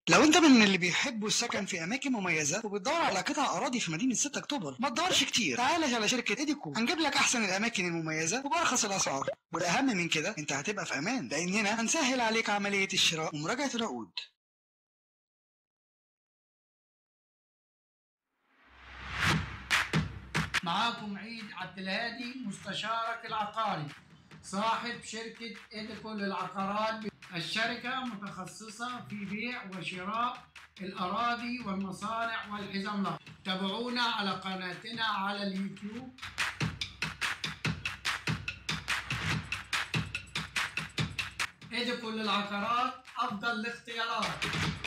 لو انت من اللي بيحبوا السكن في اماكن مميزه وبتدور على قطع اراضي في مدينه 6 اكتوبر ما تدورش كتير تعال على شركه ايديكو هنجيب لك احسن الاماكن المميزه وبارخص الاسعار والاهم من كده انت هتبقى في امان لاننا هنسهل عليك عمليه الشراء ومراجعه العقود معاكم عيد عبد الهادي مستشارك العقاري صاحب شركة إيديكو للعقارات الشركة متخصصة في بيع وشراء الأراضي والمصانع والحزم له تابعونا على قناتنا على اليوتيوب إيديكو للعقارات أفضل الاختيارات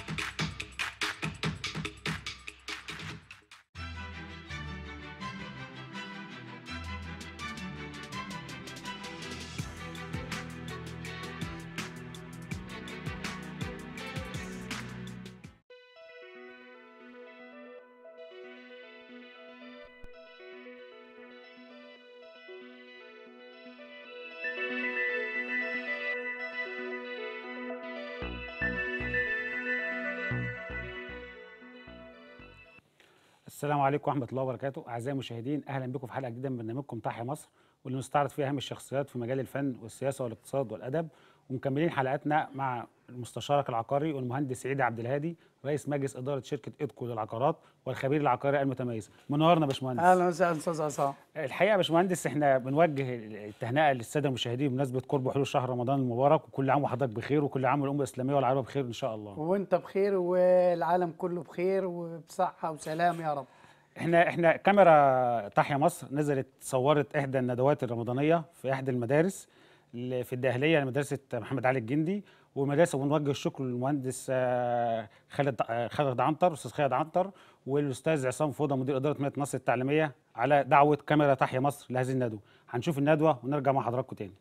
السلام عليكم ورحمة الله وبركاته أعزائي المشاهدين أهلا بكم في حلقة جديدة من برنامجكم تحيا مصر واللي نستعرض فيها أهم الشخصيات في مجال الفن والسياسة والاقتصاد والأدب ومكملين حلقاتنا مع المستشارك العقاري والمهندس عيد عبد الهادي رئيس مجلس إدارة شركة إيدكو للعقارات والخبير العقاري المتميز منورنا يا باشمهندس اهلا وسهلا استاذ عصام الحقيقة يا باشمهندس احنا بنوجه التهنئة للسادة المشاهدين بمناسبة قرب حلول شهر رمضان المبارك وكل عام وحضرتك بخير وكل عام والأمة الإسلامية والعربية بخير إن شاء الله وانت بخير والعالم كله بخير وبصحه وسلام يا رب احنا احنا كاميرا تحيا مصر نزلت صورت احدى الندوات الرمضانيه في احدى المدارس اللي في الداهليه لمدرسه محمد علي الجندي ومدرسه بنوجه الشكر للمهندس آه، خالد آه، خالد عنتر استاذ خالد عنتر والاستاذ عصام فوضى مدير اداره مدينه نصر التعليميه على دعوه كاميرا تحيا مصر لهذه الندوه هنشوف الندوه ونرجع مع حضراتكم تاني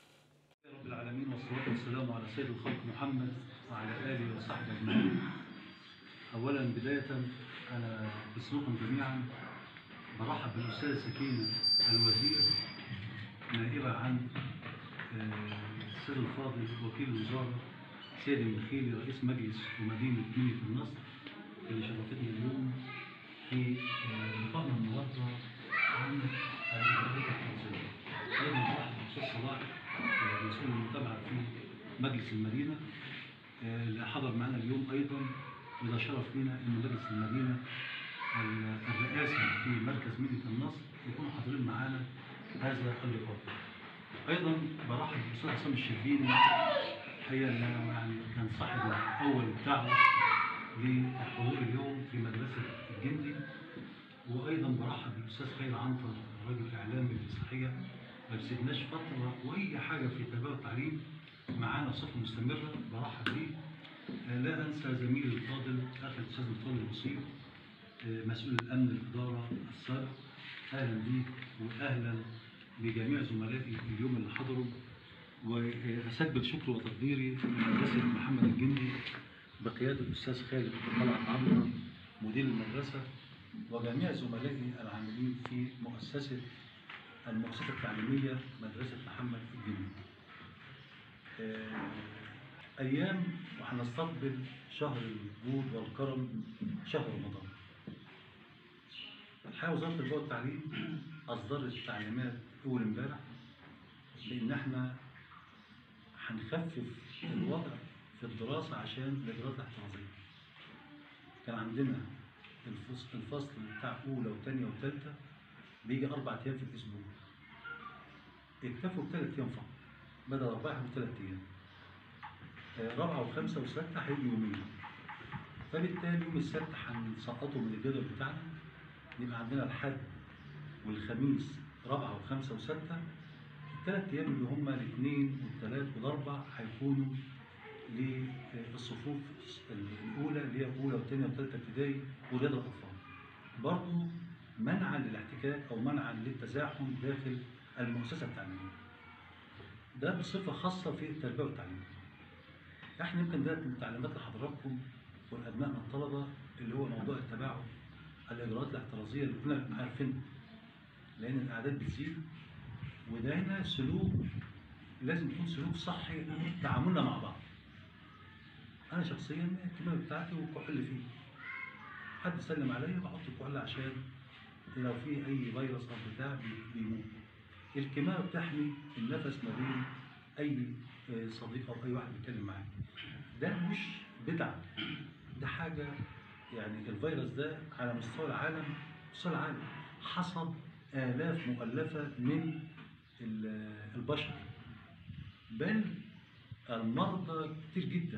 رب العالمين والصلاة والسلام على سيد الخلق محمد وعلى آله وصحبه أجمعين. أولا بداية أنا باسمكم جميعا برحب بالأستاذة سكينة الوزير نائبة عن آه، السيد الفاضل وكيل الوزارة سيد المخيلي رئيس مجلس ومدينة مدينة النصر اللي شرفتنا اليوم في آه، لقائنا النهارده عن الإدارات التنظيمية. أيضا برحب بالأستاذ صلاح آه، مسؤول المتابعة في مجلس المدينة آه، اللي حضر معنا اليوم أيضا وده شرف لنا إن مجلس المدينة ال- الرئاسة في مركز مدينة النصر يكونوا حاضرين معانا هذا اللقاء. أيضا برحب بالأستاذ عصام الشربيني الحقيقة إنه يعني كان صاحب أول الدعوة للحضور اليوم في مدرسة الجندي وايضا برحب بالاستاذ خير عنتر راجل اعلامي بالصحيه ما بيسيبناش فتره واي حاجه في التربيه والتعليم معانا بصفه مستمره برحب بيه آه، لا انسى زميلي الفاضل اخي الاستاذ الفاضل البسيط آه، مسؤول الامن الاداره السابق اهلا بيك واهلا بجميع زملائي اليوم اللي حضروا واسجل شكر وتقديري لمدرسه محمد الجندي بقياده الاستاذ خالد طلعت عمرو مدير المدرسه وجميع زملائي العاملين في مؤسسة المؤسسة التعليمية مدرسة محمد الجندي. آه، أيام وهنستقبل شهر الجود والكرم شهر رمضان. الحقيقة وزارة التربية والتعليم أصدرت تعليمات أول امبارح بإن إحنا هنخفف الوضع في الدراسة عشان الإجراءات الاحترازية. كان عندنا الفصل الفصل بتاع اولى وثانيه وثالثه بيجي اربع ايام في الاسبوع اكتفوا بثلاث ايام فقط بدل اربعه ياخدوا ثلاث ايام آه، رابعه وخمسه وسته هيجوا يومين فبالتالي يوم السبت هنسقطه من الجدول بتاعنا يبقى عندنا الحد والخميس رابعه وخمسه وسته الثلاث ايام اللي هم الاثنين والثلاث والاربع هيكونوا للصفوف الاولى اللي هي اولى وثانيه وثالثه ابتدائي ولاد الاطفال. برضه منعا للاحتكاك او منعا للتزاحم داخل المؤسسه التعليميه. ده بصفه خاصه في التربيه والتعليم. احنا يمكن ده من تعليمات لحضراتكم والابنائنا الطلبه اللي هو موضوع التباعد الاجراءات الاحترازيه اللي كنا عارفينها. لان الاعداد بتزيد وده هنا سلوك لازم يكون سلوك صحي تعاملنا مع بعض. انا شخصيا الكمامه بتاعتي والكحول فيه حد سلم عليا بحط الكحول عشان لو في اي فيروس او بتاع بي- بيموت الكمامه بتحمي النفس ما بين اي آه، صديق او اي واحد بيتكلم معاك ده مش بدعه ده حاجه يعني الفيروس ده على مستوى العالم مستوى العالم حصد آلاف مؤلفة من ال- البشر بل المرضى كتير جدا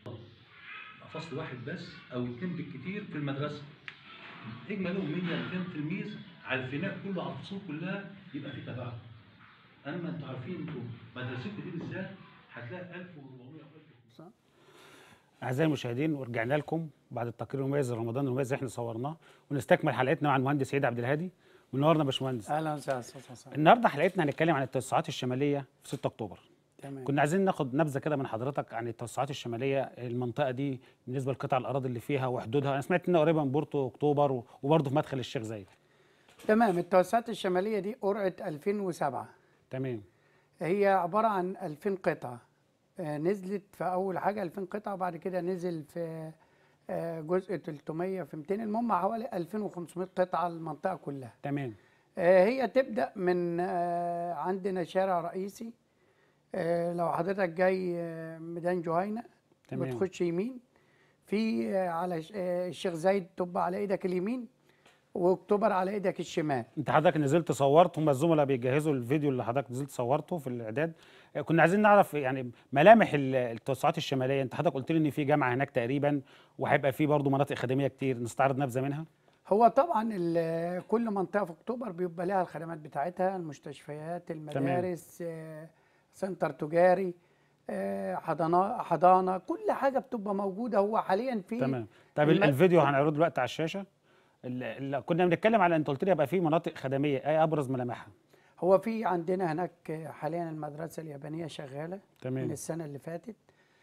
فصل واحد بس او اتنين بالكتير في المدرسه اجمالهم 100 200 تلميذ على الفناء كله على الفصول كلها يبقى في تباعد اما انتوا عارفين انتوا مدرستكم دي بالذات هتلاقي 1400 او 1500 اعزائي المشاهدين ورجعنا لكم بعد التقرير المميز رمضان المميز اللي احنا صورناه ونستكمل حلقتنا مع المهندس سيد عبد الهادي منورنا يا باشمهندس اهلا وسهلا استاذ حسن النهارده حلقتنا هنتكلم عن التوسعات الشماليه في 6 اكتوبر تمام كنا عايزين ناخد نبذه كده من حضرتك عن التوسعات الشماليه المنطقه دي بالنسبه لقطع الاراضي اللي فيها وحدودها انا سمعت انها قريبه من بورتو اكتوبر و- وبرضه في مدخل الشيخ زايد تمام التوسعات الشماليه دي قرعه 2007 تمام هي عباره عن 2000 قطعه آه، نزلت في اول حاجه 2000 قطعه وبعد كده نزل في آه، جزء 300 في 200 المهم حوالي 2500 قطعه المنطقه كلها تمام آه، هي تبدا من آه، عندنا شارع رئيسي آه، لو حضرتك جاي آه، ميدان جهينه تمام. بتخش يمين في آه، على ش- آه، الشيخ زايد تبقى على ايدك اليمين واكتوبر على ايدك الشمال انت حضرتك نزلت صورت هم الزملاء بيجهزوا الفيديو اللي حضرتك نزلت صورته في الاعداد آه، كنا عايزين نعرف يعني ملامح ال- التوسعات الشماليه انت حضرتك قلت لي ان في جامعه هناك تقريبا وهيبقى في برضه مناطق خدميه كتير نستعرض نبذه منها هو طبعا ال- كل منطقه في اكتوبر بيبقى لها الخدمات بتاعتها المستشفيات المدارس آه، سنتر تجاري آه، حضانه حضانه كل حاجه بتبقى موجوده هو حاليا في تمام طيب الم- الفيديو هنعرضه دلوقتي على الشاشه ال- ال- كنا بنتكلم على انت قلت لي هيبقى في مناطق خدميه ايه ابرز ملامحها هو في عندنا هناك حاليا المدرسة اليابانية شغالة تمام. من السنة اللي فاتت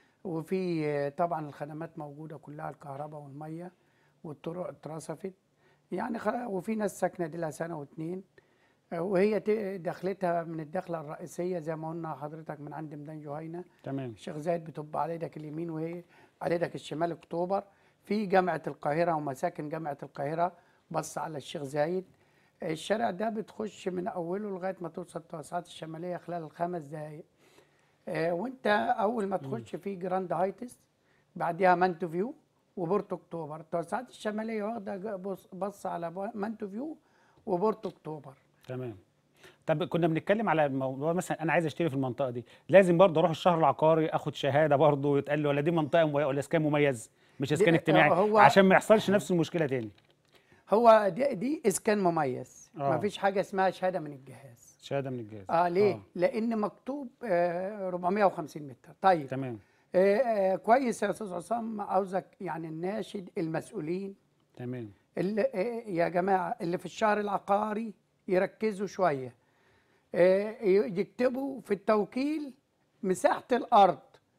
وفي طبعا الخدمات موجودة كلها الكهرباء والمية والطرق اترصفت يعني خ... وفي ناس ساكنة دي لها سنة واتنين وهي ت- دخلتها من الدخلة الرئيسية زي ما قلنا حضرتك من عند ميدان جهينة تمام الشيخ زايد بتبقى على ايدك اليمين وهي على ايدك الشمال اكتوبر في جامعه القاهره ومساكن جامعه القاهره بص على الشيخ زايد الشارع ده بتخش من اوله لغايه ما توصل التوسعات الشماليه خلال خمس دقائق آه، وانت اول ما تخش في جراند هايتس بعديها مانتو فيو وبورتو اكتوبر التوسعات الشماليه واخده ج- بص, بص على ب- مانتو فيو وبورتو اكتوبر تمام طب كنا بنتكلم على موضوع مثلا انا عايز اشتري في المنطقه دي لازم برضه اروح الشهر العقاري اخد شهاده برضه ويتقال لي ولا دي منطقه مميزه ولا اسكان مميز مش اسكان دي- اجتماعي هو- عشان ما يحصلش نفس المشكله تاني هو دي, دي اسكان مميز آه. مفيش حاجه اسمها شهاده من الجهاز شهاده من الجهاز اه ليه؟ لان مكتوب آه 450 متر طيب تمام آه آه كويس يا استاذ عصام عاوزك يعني الناشد المسؤولين تمام اللي آه يا جماعه اللي في الشهر العقاري يركزوا شويه آه ي- يكتبوا في التوكيل مساحه الارض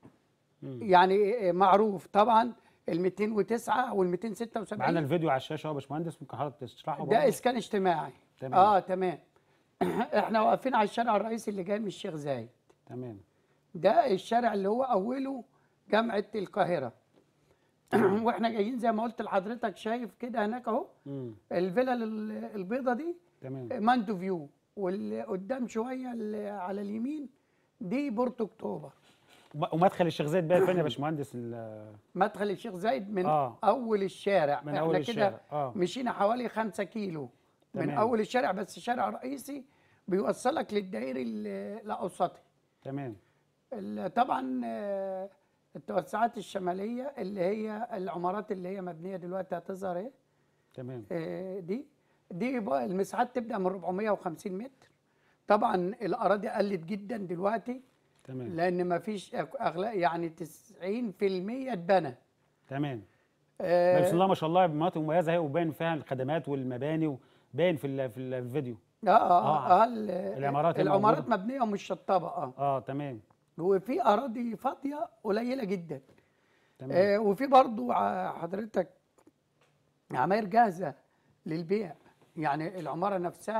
يعني آه معروف طبعا ال 209 وال 276 معانا الفيديو على الشاشه اهو يا باشمهندس ممكن حضرتك تشرحه ده برضه؟ اسكان اجتماعي تمام. اه تمام احنا واقفين على الشارع الرئيسي اللي جاي من الشيخ زايد تمام ده الشارع اللي هو اوله جامعه القاهره واحنا جايين زي ما قلت لحضرتك شايف كده هناك اهو امم الفلل ال- البيضه دي تمام ماندو فيو واللي قدام شويه اللي على اليمين دي بورتو اكتوبر وم- ومدخل الشيخ زايد بقى فين يا باشمهندس ال- مدخل الشيخ زايد من آه. اول الشارع من احنا أول كده الشارع، آه. مشينا حوالي خمسة كيلو من تمام. اول الشارع بس شارع رئيسي بيوصلك للدائري ال- الاوسطي تمام ال- طبعا آه، التوسعات الشماليه اللي هي العمارات اللي هي مبنيه دلوقتي هتظهر ايه تمام آه، دي دي بقى المساحات تبدا من 450 متر طبعا الاراضي قلت جدا دلوقتي تمام لان ما فيش اغلى يعني 90% اتبنى تمام آه، بسم الله ما شاء الله مناطق مميزه اهي وباين فيها الخدمات والمباني وباين في ال- في الفيديو اه اه, آه. آه ال- العمارات هي العمارات موجودة. مبنيه ومش شطابه اه اه تمام وفي اراضي فاضيه قليله جدا تمام آه وفي برضو ع- حضرتك عماير جاهزه للبيع يعني العماره نفسها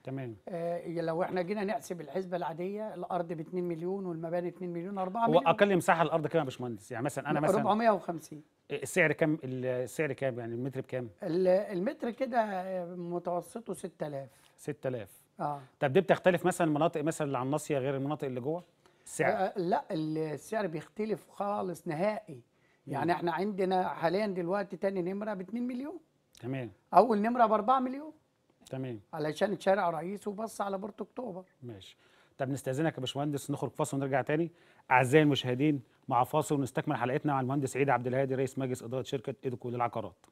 تمام آه، لو احنا جينا نحسب الحسبه العاديه الارض ب 2 مليون والمباني 2 مليون 4 هو مليون اقل مساحه الارض كام يا باشمهندس يعني مثلا انا مثلا 450 السعر كام السعر كام يعني المتر بكام ال- المتر كده آه، متوسطه 6000 6000 اه طب دي بتختلف مثلا المناطق مثلا اللي على الناصيه غير المناطق اللي جوه السعر آه، لا السعر بيختلف خالص نهائي يعني احنا عندنا حاليا دلوقتي تاني نمره ب 2 مليون تمام اول نمره ب 4 مليون تمام علشان شارع رئيس وبص على بورتو اكتوبر ماشي طب نستاذنك يا باشمهندس نخرج فاصل ونرجع تاني اعزائي المشاهدين مع فاصل ونستكمل حلقتنا مع المهندس سعيد عبد الهادي رئيس مجلس اداره شركه ايدكو للعقارات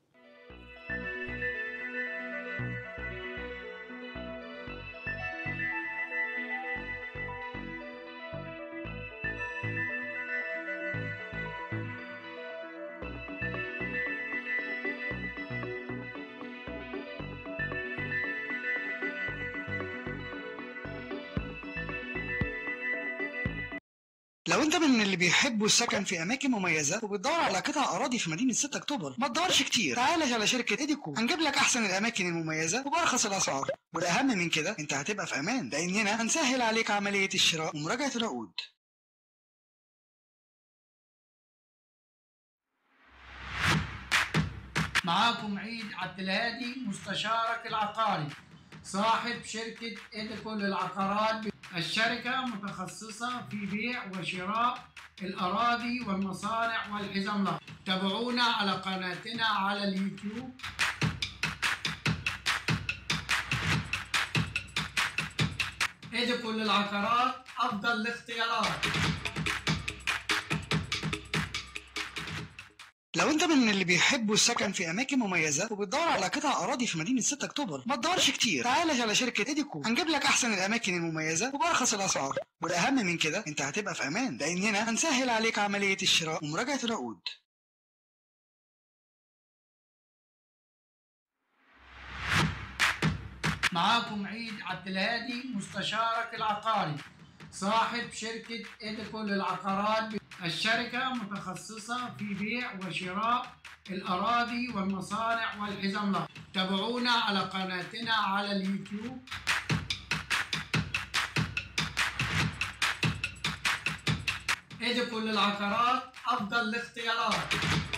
لو انت من اللي بيحبوا السكن في اماكن مميزه وبتدور على قطع اراضي في مدينه 6 اكتوبر ما تدورش كتير تعال على شركه ايديكو هنجيب لك احسن الاماكن المميزه وبارخص الاسعار والاهم من كده انت هتبقى في امان لاننا هنسهل عليك عمليه الشراء ومراجعه العقود معاكم عيد عبد الهادي مستشارك العقاري صاحب شركة إيديكو للعقارات الشركة متخصصة في بيع وشراء الأراضي والمصانع والحزم لها تابعونا على قناتنا على اليوتيوب إيديكو للعقارات أفضل الاختيارات لو انت من اللي بيحبوا السكن في اماكن مميزه وبتدور على قطع اراضي في مدينه 6 اكتوبر ما تدورش كتير تعال على شركه ايديكو هنجيب لك احسن الاماكن المميزه وبارخص الاسعار والاهم من كده انت هتبقى في امان لاننا هنسهل عليك عمليه الشراء ومراجعه العقود معاكم عيد عبد الهادي مستشارك العقاري صاحب شركة إيديكو للعقارات الشركة متخصصة في بيع وشراء الأراضي والمصانع والحزم لها تابعونا على قناتنا على اليوتيوب إيديكو للعقارات أفضل الاختيارات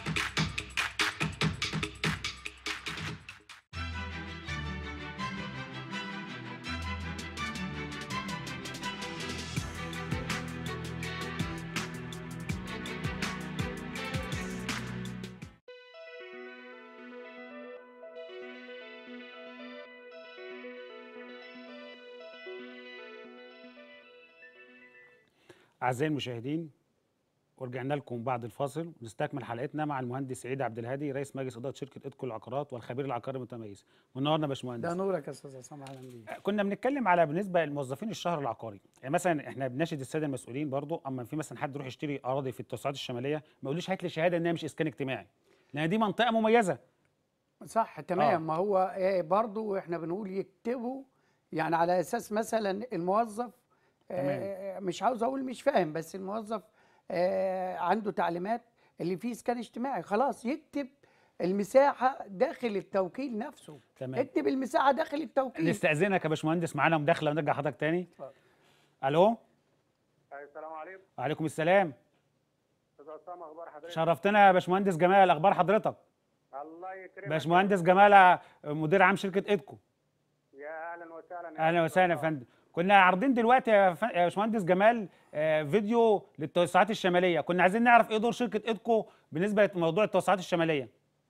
اعزائي المشاهدين ورجعنا لكم بعد الفاصل نستكمل حلقتنا مع المهندس سعيد عبد الهادي رئيس مجلس اداره شركه ادكو العقارات والخبير العقاري المتميز والنهارده يا ده باشمهندس نورك يا استاذ عصام اهلا بيك كنا بنتكلم على بالنسبه لموظفين الشهر العقاري يعني مثلا احنا بناشد الساده المسؤولين برضو اما في مثلا حد يروح يشتري اراضي في التوسعات الشماليه ما يقوليش هات لي شهاده انها مش اسكان اجتماعي لان دي منطقه مميزه صح تمام آه. ما هو إيه برضو احنا بنقول يكتبوا يعني على اساس مثلا الموظف آه مش عاوز اقول مش فاهم بس الموظف آه عنده تعليمات اللي فيه اسكان اجتماعي خلاص يكتب المساحه داخل التوكيل نفسه تمام. اكتب المساحه داخل التوكيل نستاذنك يا باشمهندس معانا مداخله ونرجع حضرتك تاني اتفضل. الو السلام عليكم وعليكم السلام استاذ عصام اخبار حضرتك شرفتنا يا باشمهندس جمال اخبار حضرتك الله يكرمك باشمهندس جمال مدير عام شركه ادكو يا اهلا وسهلا يا اهلا أستاذ وسهلا يا عصام. فندم كنا عارضين دلوقتي يا ف- يا باشمهندس جمال آه، فيديو للتوسعات الشماليه كنا عايزين نعرف ايه دور شركه ادكو بالنسبه لموضوع التوسعات الشماليه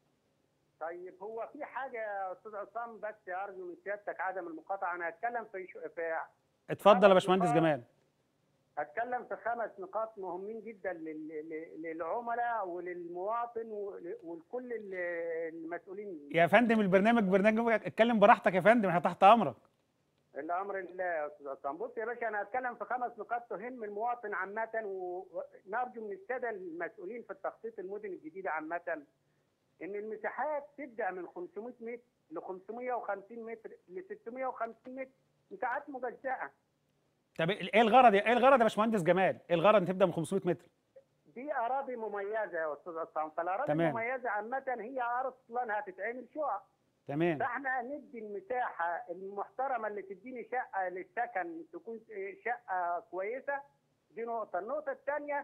طيب هو في حاجه يا استاذ عصام بس ارجو من سيادتك عدم المقاطعه انا هتكلم في شو في اتفضل يا خمس باشمهندس نقاط. جمال هتكلم في خمس نقاط مهمين جدا لل- لل- للعملاء وللمواطن ول- ولكل ال- المسؤولين يا فندم البرنامج برنامج اتكلم براحتك يا فندم احنا تحت امرك الامر لله يا استاذ عصام بص يا باشا انا هتكلم في خمس نقاط تهم المواطن عامه و- ونرجو من الساده المسؤولين في التخطيط المدن الجديده عامه ان المساحات تبدا من 500 متر ل 550 متر ل 650 متر مساحات مجزاه طب ايه الغرض ايه الغرض يا باشمهندس جمال ايه الغرض ان تبدا من 500 متر دي اراضي مميزه يا استاذ عصام فالاراضي تمام. المميزه عامه هي اصلا هتتعمل شقق تمام فاحنا ندي المساحه المحترمه اللي تديني شقه للسكن تكون شقه كويسه دي نقطه النقطه الثانيه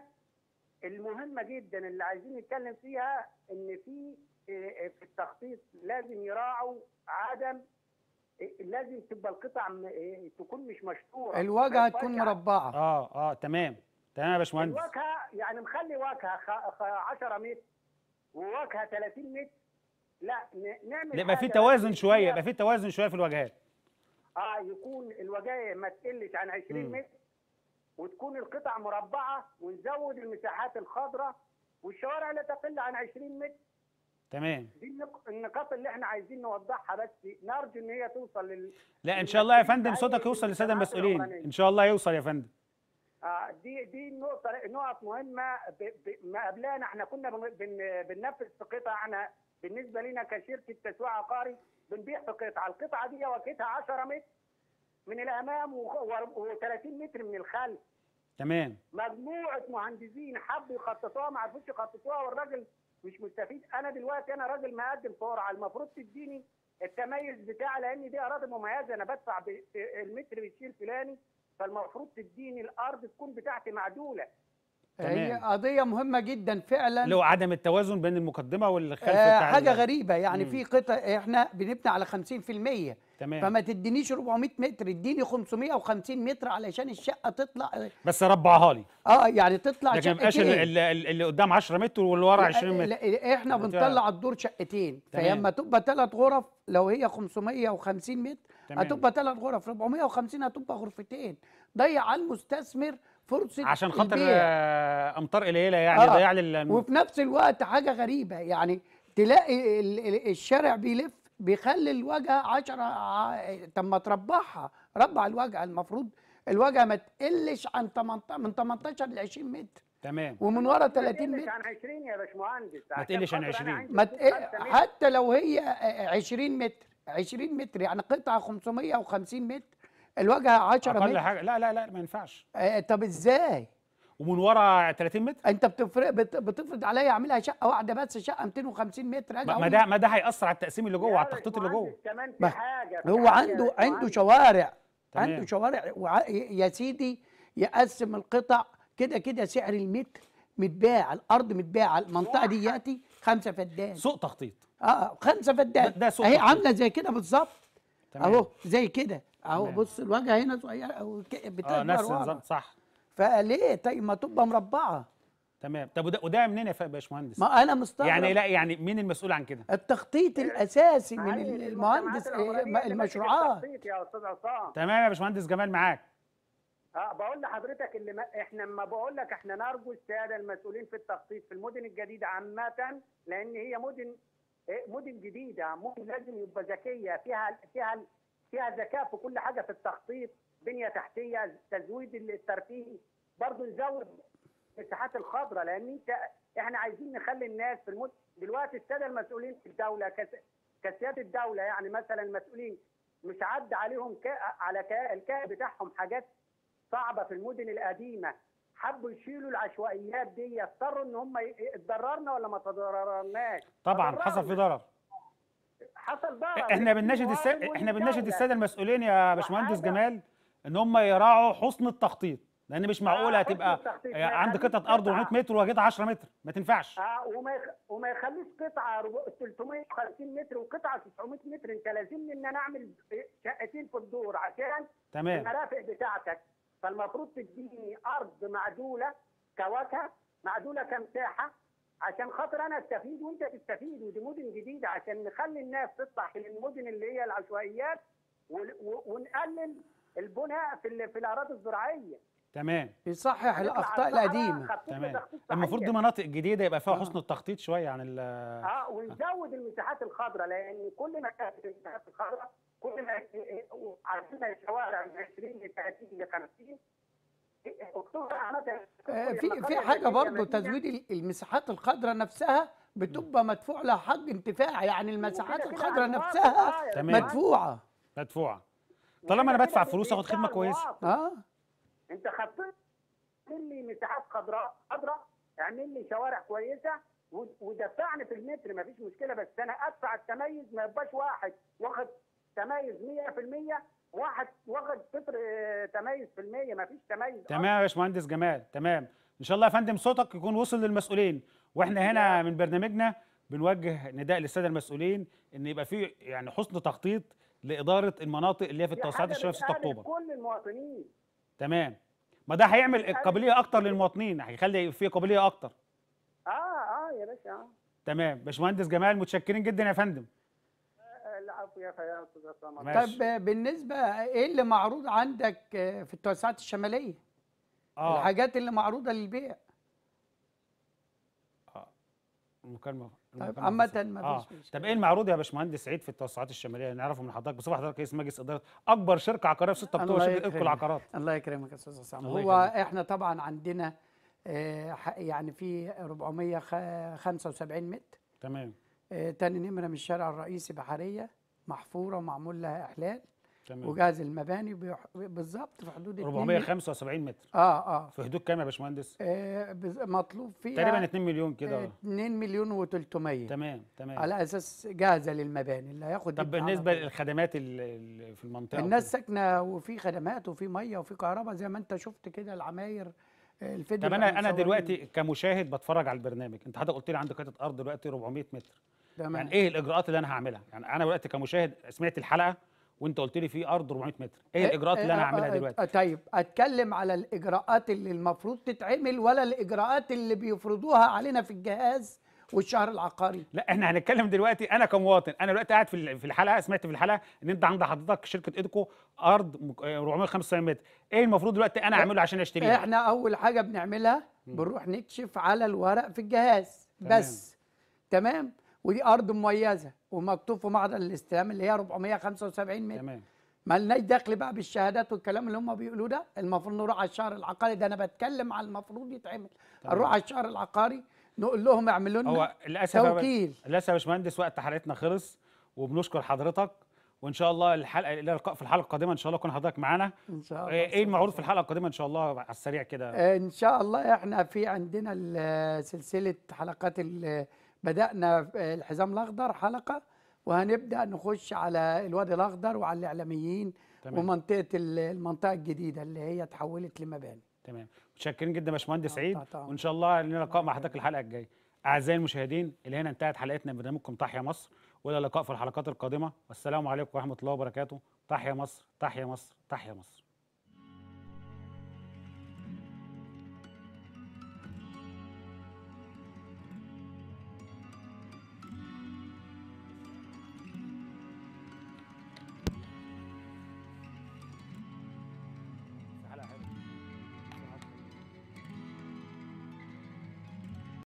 المهمه جدا اللي عايزين نتكلم فيها ان في إيه، في التخطيط لازم يراعوا عدم إيه، لازم تبقى القطع م- إيه، تكون مش مشطوره الواجهه ما تكون ينفعش مربعه اه اه تمام تمام يا باشمهندس الواجهه يعني مخلي واجهه خ- خ- 10 متر وواجهه 30 متر لا ن- نعمل يبقى في حاجة توازن بس شويه فيها- يبقى في توازن شويه في الواجهات اه يكون الوجايه ما تقلش عن 20 مم. متر وتكون القطع مربعه ونزود المساحات الخضراء والشوارع لا تقل عن 20 متر تمام دي النق- النقاط اللي احنا عايزين نوضحها بس نرجو ان هي توصل لل لا ان شاء الله يا المسؤولين فندم في صوتك أي يوصل للساده المجتمعات المسؤولين العمرانية. ان شاء الله يوصل يا فندم آه دي دي النقطة نقط مهمة ب... ب... ما قبلنا احنا كنا بن... بن... بننفذ في قطع احنا بالنسبة لنا كشركة تسويق عقاري بنبيع في قطعة، القطعة دي واجهتها 10 متر من الأمام و30 متر من الخلف، تمام مجموعة مهندسين حبوا يخططوها ما عرفوش يخططوها والراجل مش مستفيد، أنا دلوقتي أنا راجل مقدم سرعة المفروض تديني التميز بتاعي لأن دي أراضي مميزة أنا بدفع ب... المتر بالشيل فلاني فالمفروض تديني الارض تكون بتاعتي معدوله هي تمام. قضيه مهمه جدا فعلا لو عدم التوازن بين المقدمه والخلف آه بتاع حاجه ال- غريبه يعني مم. في قطع احنا بنبني على 50% تمام فما تدينيش 400 متر اديني 550 متر علشان الشقه تطلع بس ربعها لي اه يعني تطلع لكن ما يبقاش شقتين ال- ال- اللي قدام 10 متر واللي ورا 20 متر لا، احنا أنت- بنطلع الدور شقتين تمام. فلما تبقى ثلاث غرف لو هي 550 متر تمام. هتبقى ثلاث غرف 450 هتبقى غرفتين ضيع على المستثمر فرصه عشان خاطر البيع. آه، امطار قليله يعني آه. ضيع لي ال- وفي نفس الوقت حاجه غريبه يعني تلاقي ال- ال- الشارع بيلف بيخلي الواجهه 10 ع- طب ما تربعها ربع الواجهه المفروض الواجهه ما تقلش عن 18 من 18 ل 20 متر تمام ومن ورا ما 30 تقلش متر عن 20 يا باشمهندس ما تقلش عن عشان خاطر 20. أنا عندي ما خمسة تق... متر. حتى لو هي 20 متر 20 متر يعني قطعه 550 متر الواجهه 10 اقل متر حاجه لا لا لا ما ينفعش آه طب ازاي ومن ورا 30 متر انت بتفرق بت... بتفرض عليا اعملها شقه واحده بس شقه 250 متر أجي ما ما أقول ده ما ده هياثر على التقسيم اللي جوه يا وعلى التخطيط اللي جوه باشمهندس كمان في ما- حاجه في هو حاجة عنده يا عنده باشمهندس. شوارع تمام. عنده شوارع وع... يا سيدي يقسم القطع كده كده سعر المتر متباع الارض متباعه المنطقه دياتي خمسه فدان سوء تخطيط اه خمسه فدان ده- ده سوق اهي تخطيط. عامله زي كده بالظبط تمام. اهو زي كده اهو تمام. بص الواجهه هنا صغيره او ك- اه بتكبر نفس ورا النظام صح فليه طيب ما تبقى مربعه تمام طب وده وده منين يا فا- باشمهندس ما انا مستغرب يعني لا يعني مين المسؤول عن كده التخطيط الاساسي من معالي ال- المجتمعات المهندس العمرانية آه، اللي ماسك المشروعات التخطيط يا استاذ عصام تمام يا باشمهندس جمال معاك اه بقول لحضرتك اللي ما احنا لما بقول لك احنا نرجو الساده المسؤولين في التخطيط في المدن الجديده عامه لان هي مدن إيه، مدن جديده مدن لازم يبقى ذكيه فيها فيها فيها ذكاء في كل حاجه في التخطيط بنيه تحتيه تزويد الترفيه برضه نزود المساحات الخضراء لان انت احنا عايزين نخلي الناس في المدن دلوقتي الساده المسؤولين في الدوله كس- كسياده الدوله يعني مثلا المسؤولين مش عدى عليهم كا على كا الكائن بتاعهم حاجات صعبه في المدن القديمه حبوا يشيلوا العشوائيات دي اضطروا ان هم ي- اتضررنا ولا ما تضررناش طبعا حصل في ضرر حصل ضرر احنا بنناشد الساده احنا بنناشد الساده المسؤولين يا باشمهندس جمال ان هم يراعوا حسن التخطيط لان مش معقوله آه، هتبقى حسن التخطيط. آه، ما عندي يخليش قطعه ارض قطعة. 100 متر وواجهتها 10 متر ما تنفعش آه وما يخ... وما يخليش قطعه ربع- 350 متر وقطعه 900 متر انت لازمني ان انا اعمل شقتين في الدور عشان تمام المرافق بتاعتك فالمفروض تديني ارض معدوله كواجهه معدوله كمساحه عشان خاطر انا استفيد وانت تستفيد ودي مدن جديده عشان نخلي الناس تطلع من المدن اللي هي العشوائيات ون- و- ونقلل البناء في ال- في الاراضي الزراعيه يعني تمام يصحح نطلع الاخطاء على الصحراء القديمه خطوط تمام بتخطيط المفروض دي صحيح. مناطق جديده يبقى فيها آه. حسن التخطيط شويه عن ال اه ونزود المساحات الخضراء لان كل ما كانت المساحات الخضراء كل ما عندنا الشوارع من 20 ل 30 ل 50 اكتوبر عامه آه، في في حاجه برضه تزويد ال- المساحات الخضراء نفسها بتبقى مدفوع لها حق انتفاع يعني المساحات الخضراء نفسها تمام. مدفوعه مدفوعه طالما انا بدفع فلوس اخد خدمه كويسه اه انت خطيت اعمل لي مساحات خضراء خضراء اعمل لي شوارع كويسه و- ودفعني في المتر ما فيش مشكله بس انا ادفع التميز ما يبقاش واحد واخد تميز 100% واحد واخد صفر آه، تميز في المية ما فيش تميز تمام يا باشمهندس جمال تمام ان شاء الله يا فندم صوتك يكون وصل للمسؤولين واحنا هنا من برنامجنا بنوجه نداء للساده المسؤولين ان يبقى في يعني حسن تخطيط لاداره المناطق اللي هي في دي التوسعات حاجة الشباب 6 بتقابل اكتوبر كل المواطنين تمام ما ده هيعمل بتقابل- قابليه اكتر للمواطنين هيخلي في قابليه اكتر اه اه يا باشا اه تمام باشمهندس جمال متشكرين جدا يا فندم آه، العفو يا يا استاذ عصام ماشي. طب آه، بالنسبه ايه اللي معروض عندك آه، في التوسعات الشماليه اه الحاجات اللي معروضه للبيع المكالمه طيب المكالمة عامة فصلت. ما اه فيش مشكلة. طب ايه المعروض يا باشمهندس سعيد في التوسعات الشماليه نعرفه من حضرتك بصفه حضرتك رئيس مجلس اداره اكبر شركه عقاريه في 6 اكتوبر الله شركه ادكو يكرمك. العقارات الله يكرمك يا استاذ عصام الله هو يخليك. احنا طبعا عندنا آه، ح- يعني في 475 متر تمام آه، تاني نمره من الشارع الرئيسي بحريه محفوره ومعمول لها احلال تمام وجهز المباني بيح- بالظبط في حدود 2 475 متر اه اه في حدود كام يا باشمهندس آه، بز- مطلوب فيها تقريبا 2 مليون كده 2 مليون و300 تمام تمام على اساس جاهزه للمباني اللي هياخد طب يدفع على بالنسبه طول. للخدمات ال- ال- في المنطقه الناس وكده. ساكنه وفي خدمات وفي ميه وفي كهرباء زي ما انت شفت كده العماير آه، الفيديو طب اللي انا انا مصورينه. دلوقتي كمشاهد بتفرج على البرنامج انت حضرتك قلت لي عندك قطعه ارض دلوقتي 400 متر تمام يعني ايه الاجراءات اللي انا هعملها يعني انا دلوقتي كمشاهد سمعت الحلقه وانت قلت لي في ارض 400 متر ايه الاجراءات اللي انا آه، هعملها آه، دلوقتي آه، طيب اتكلم على الاجراءات اللي المفروض تتعمل ولا الاجراءات اللي بيفرضوها علينا في الجهاز والشهر العقاري لا احنا هنتكلم دلوقتي انا كمواطن انا دلوقتي قاعد في ال- في الحلقه سمعت في الحلقه ان انت عند حضرتك شركه ادكو ارض مك- آه، 475 متر ايه المفروض دلوقتي انا اعمله عشان اشتريها احنا اول حاجه بنعملها بنروح نكشف على الورق في الجهاز تمام. بس تمام ودي ارض مميزه ومكتوب في معدل الاستلام اللي هي 475 متر تمام مالناش دخل بقى بالشهادات والكلام اللي هم بيقولوه ده المفروض نروح على الشهر العقاري ده انا بتكلم على المفروض يتعمل تمام. نروح على الشهر العقاري نقول لهم اعملوا لنا هو للاسف يا ب- توكيل للاسف يا باشمهندس وقت حلقتنا خلص وبنشكر حضرتك وان شاء الله الحلقه الى اللقاء في الحلقه القادمه ان شاء الله يكون حضرتك معانا ان شاء الله ايه إيه المعروض في الحلقه القادمه ان شاء الله على السريع كده آه، ان شاء الله احنا في عندنا ال- سلسله حلقات ال- بدانا في الحزام الاخضر حلقه وهنبدا نخش على الوادي الاخضر وعلى الاعلاميين تمام. ومنطقه ال- المنطقه الجديده اللي هي اتحولت لمباني تمام متشكرين جدا يا باشمهندس آه، سعيد طبعاً. وان شاء الله لنا لقاء مع حضرتك الحلقه الجايه اعزائي المشاهدين اللي هنا انتهت حلقتنا من برنامجكم تحيا مصر والى اللقاء في الحلقات القادمه والسلام عليكم ورحمه الله وبركاته تحيا مصر تحيا مصر تحيا مصر